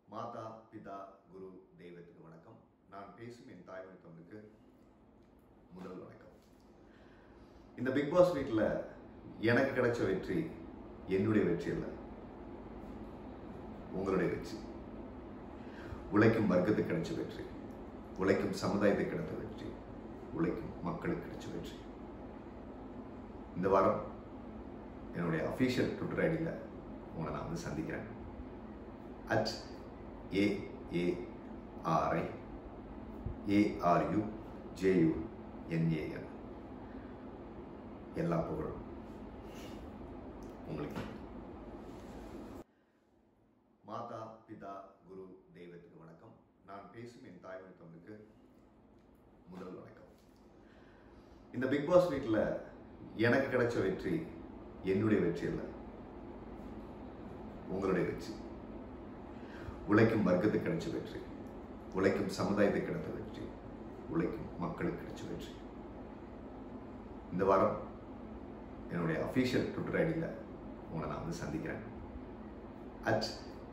மாதா பிதா குரு தெய்வத்துக்கு வணக்கம் நான் பேசும் என் தாய்மொழி தமிழுக்கு முதல் வணக்கம் இந்த பிக் பாஸ் வீட்டில் எனக்கு கிடைச்ச வெற்றி என்னுடைய வெற்றி இல்லை உங்களுடைய வெற்றி உழைக்கும் வர்க்கத்துக்கு கிடைச்ச வெற்றி உழைக்கும் சமுதாயத்துக்கு கிடைத்த வெற்றி உழைக்கும் மக்களுக்கு கிடைச்ச வெற்றி இந்த வாரம் என்னுடைய அஃபீஷியல் ட்விட்டர் ஐடியில் உங்களை நான் வந்து சந்திக்கிறேன் at A A R I A R U J U N A N எல்லா புகழும் உங்களுக்கு மாதா பிதா குரு தெய்வத்துக்கு வணக்கம் நான் பேசும் என் தாய்மொழி தமிழுக்கு முதல் வணக்கம் இந்த பிக் பாஸ் வீட்டில் எனக்கு கிடைச்ச வெற்றி என்னுடைய வெற்றி இல்லை உங்களுடைய வெற்றி உழைக்கும் வர்க்கத்துக்கு கிடைச்ச வெற்றி உழைக்கும் சமுதாயத்துக்கு கிடைத்த வெற்றி உழைக்கும் மக்களுக்கு கிடைச்ச வெற்றி இந்த வாரம் என்னுடைய அஃபீஷியல் ட்விட்டர் ஐடியில் உங்களை நான் வந்து சந்திக்கிறேன் at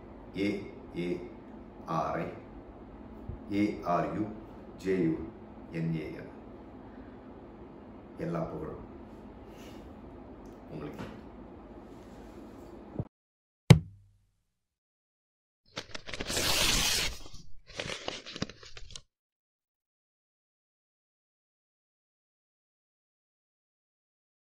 A A R I A R U J U N A N எல்லா புகழும் உங்களுக்கு